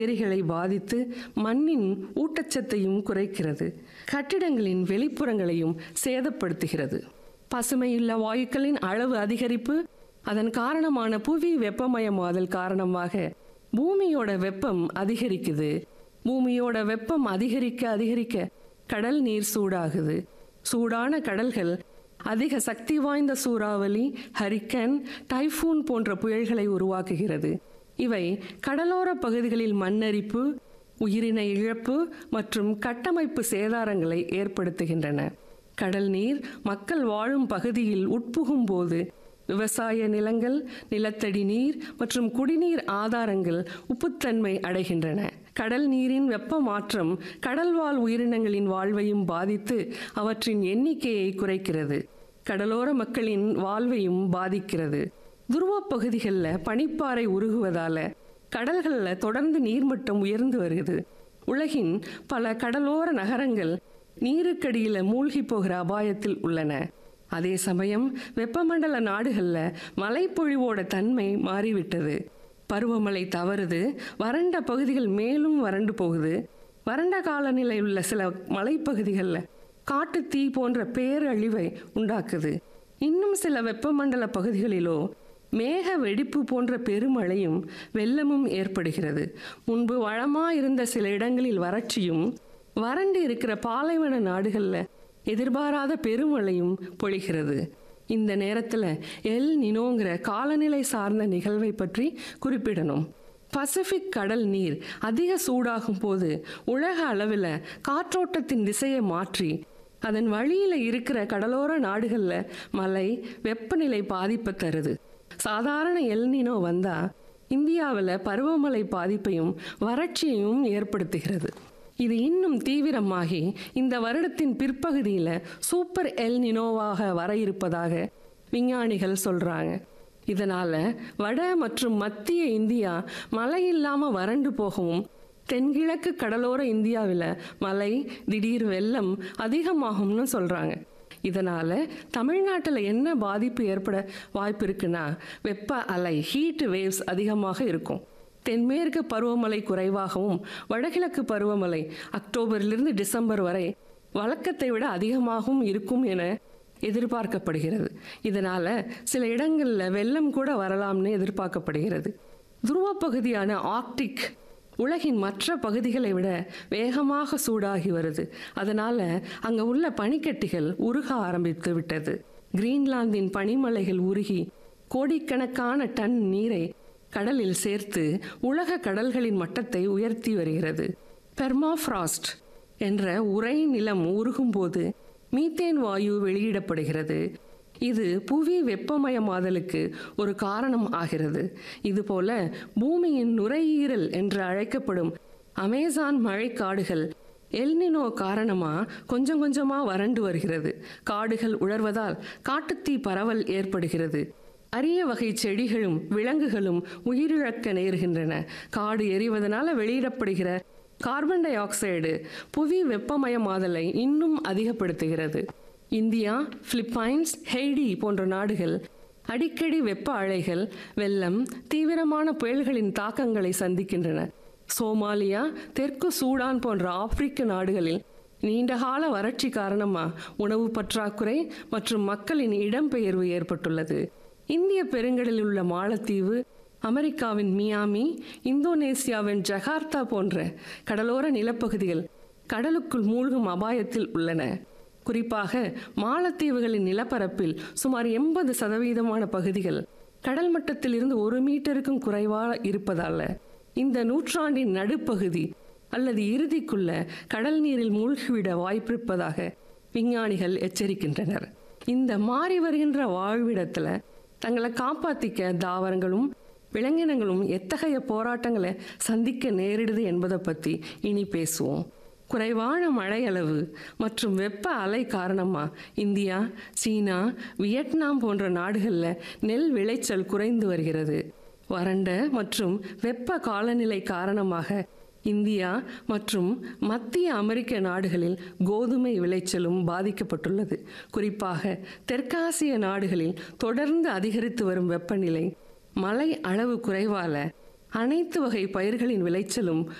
ஏரிகளை பாதித்து மண்ணின் ஊட்டச்சத்தையும் குறைக்கிறது கட்டிடங்களின் வெளிப்புறங்களையும் சேதப்படுத்துகிறது பசுமையுள்ள வாயுக்களின் அளவு அதிகரிப்பு அதன் காரணமான புவி வெப்பமயமாதல் காரணமாக பூமியோட வெப்பம் அதிகரிக்குது பூமியோட வெப்பம் அதிகரிக்க அதிகரிக்க கடல் நீர் சூடாகுது சூடான கடல்கள் அதிக சக்தி வாய்ந்த சூறாவளி ஹரிக்கன் டைஃபூன் போன்ற புயல்களை உருவாக்குகிறது இவை கடலோர பகுதிகளில் மண்ணரிப்பு உயிரின இழப்பு மற்றும் கட்டமைப்பு சேதாரங்களை ஏற்படுத்துகின்றன கடல் நீர் மக்கள் வாழும் பகுதியில் உட்புகும் போது விவசாய நிலங்கள் நிலத்தடி நீர் மற்றும் குடிநீர் ஆதாரங்கள் உப்புத்தன்மை அடைகின்றன கடல் நீரின் வெப்ப மாற்றம் கடல்வாழ் உயிரினங்களின் வாழ்வையும் பாதித்து அவற்றின் எண்ணிக்கையை குறைக்கிறது கடலோர மக்களின் வாழ்வையும் பாதிக்கிறது துருவப் பகுதிகளில் பனிப்பாறை உருகுவதால கடல்களில் தொடர்ந்து நீர்மட்டம் உயர்ந்து வருகிறது உலகின் பல கடலோர நகரங்கள் நீருக்கடியில் மூழ்கி போகிற அபாயத்தில் உள்ளன அதே சமயம் வெப்பமண்டல நாடுகளில் மழைப்பொழிவோட தன்மை மாறிவிட்டது பருவமழை தவறுது வறண்ட பகுதிகள் மேலும் வறண்டு போகுது வறண்ட காலநிலை உள்ள சில மலைப்பகுதிகளில் காட்டுத்தீ போன்ற பேரழிவை உண்டாக்குது இன்னும் சில வெப்பமண்டல பகுதிகளிலோ மேக வெடிப்பு போன்ற பெருமழையும் வெள்ளமும் ஏற்படுகிறது முன்பு வளமா இருந்த சில இடங்களில் வறட்சியும் வறண்டு இருக்கிற பாலைவன நாடுகளில் எதிர்பாராத பெருமழையும் பொழிகிறது இந்த நேரத்தில் எல் நினோங்கிற காலநிலை சார்ந்த நிகழ்வை பற்றி குறிப்பிடணும் பசிபிக் கடல் நீர் அதிக சூடாகும் போது உலக அளவில் காற்றோட்டத்தின் திசையை மாற்றி அதன் வழியில் இருக்கிற கடலோர நாடுகளில் மழை வெப்பநிலை பாதிப்பை தருது சாதாரண எல்னினோ வந்தா இந்தியாவில் பருவமழை பாதிப்பையும் வறட்சியையும் ஏற்படுத்துகிறது இது இன்னும் தீவிரமாகி இந்த வருடத்தின் பிற்பகுதியில் சூப்பர் எல் நினோவாக வர இருப்பதாக விஞ்ஞானிகள் சொல்றாங்க இதனால வட மற்றும் மத்திய இந்தியா மழை இல்லாம வறண்டு போகவும் தென்கிழக்கு கடலோர இந்தியாவில் மழை திடீர் வெள்ளம் அதிகமாகும்னு சொல்றாங்க இதனால தமிழ்நாட்டில் என்ன பாதிப்பு ஏற்பட வாய்ப்பு இருக்குன்னா வெப்ப அலை ஹீட் வேவ்ஸ் அதிகமாக இருக்கும் தென்மேற்கு பருவமழை குறைவாகவும் வடகிழக்கு பருவமழை அக்டோபரிலிருந்து டிசம்பர் வரை வழக்கத்தை விட அதிகமாகவும் இருக்கும் என எதிர்பார்க்கப்படுகிறது இதனால சில இடங்களில் வெள்ளம் கூட வரலாம்னு எதிர்பார்க்கப்படுகிறது துருவ பகுதியான ஆர்க்டிக் உலகின் மற்ற பகுதிகளை விட வேகமாக சூடாகி வருது அதனால அங்க உள்ள பனிக்கட்டிகள் உருக ஆரம்பித்து விட்டது கிரீன்லாந்தின் பனிமலைகள் உருகி கோடிக்கணக்கான டன் நீரை கடலில் சேர்த்து உலக கடல்களின் மட்டத்தை உயர்த்தி வருகிறது பெர்மாஃப்ராஸ்ட் என்ற உறை நிலம் உருகும்போது மீத்தேன் வாயு வெளியிடப்படுகிறது இது புவி வெப்பமயமாதலுக்கு ஒரு காரணம் ஆகிறது இதுபோல பூமியின் நுரையீரல் என்று அழைக்கப்படும் அமேசான் மழைக்காடுகள் எல்னினோ காரணமா கொஞ்சம் கொஞ்சமா வறண்டு வருகிறது காடுகள் உலர்வதால் காட்டுத்தீ பரவல் ஏற்படுகிறது அரிய வகை செடிகளும் விலங்குகளும் உயிரிழக்க நேர்கின்றன காடு எரிவதனால வெளியிடப்படுகிற கார்பன் டை ஆக்சைடு புவி வெப்பமயமாதலை இன்னும் அதிகப்படுத்துகிறது இந்தியா பிலிப்பைன்ஸ் ஹெய்டி போன்ற நாடுகள் அடிக்கடி வெப்ப அலைகள் வெள்ளம் தீவிரமான புயல்களின் தாக்கங்களை சந்திக்கின்றன சோமாலியா தெற்கு சூடான் போன்ற ஆப்பிரிக்க நாடுகளில் நீண்டகால வறட்சி காரணமா உணவு பற்றாக்குறை மற்றும் மக்களின் இடம்பெயர்வு ஏற்பட்டுள்ளது இந்திய பெருங்கடலில் உள்ள மாலத்தீவு அமெரிக்காவின் மியாமி இந்தோனேசியாவின் ஜகார்த்தா போன்ற கடலோர நிலப்பகுதிகள் கடலுக்குள் மூழ்கும் அபாயத்தில் உள்ளன குறிப்பாக மாலத்தீவுகளின் நிலப்பரப்பில் சுமார் எண்பது சதவீதமான பகுதிகள் கடல் மட்டத்தில் இருந்து ஒரு மீட்டருக்கும் குறைவாக இருப்பதால இந்த நூற்றாண்டின் நடுப்பகுதி அல்லது இறுதிக்குள்ள கடல் நீரில் மூழ்கிவிட வாய்ப்பிருப்பதாக விஞ்ஞானிகள் எச்சரிக்கின்றனர் இந்த மாறி வருகின்ற வாழ்விடத்துல தங்களை காப்பாத்திக்க தாவரங்களும் விலங்கினங்களும் எத்தகைய போராட்டங்களை சந்திக்க நேரிடுது என்பதை பற்றி இனி பேசுவோம் குறைவான மழையளவு மற்றும் வெப்ப அலை காரணமா இந்தியா சீனா வியட்நாம் போன்ற நாடுகளில் நெல் விளைச்சல் குறைந்து வருகிறது வறண்ட மற்றும் வெப்ப காலநிலை காரணமாக இந்தியா மற்றும் மத்திய அமெரிக்க நாடுகளில் கோதுமை விளைச்சலும் பாதிக்கப்பட்டுள்ளது குறிப்பாக தெற்காசிய நாடுகளில் தொடர்ந்து அதிகரித்து வரும் வெப்பநிலை மழை அளவு குறைவால அனைத்து வகை பயிர்களின் விளைச்சலும்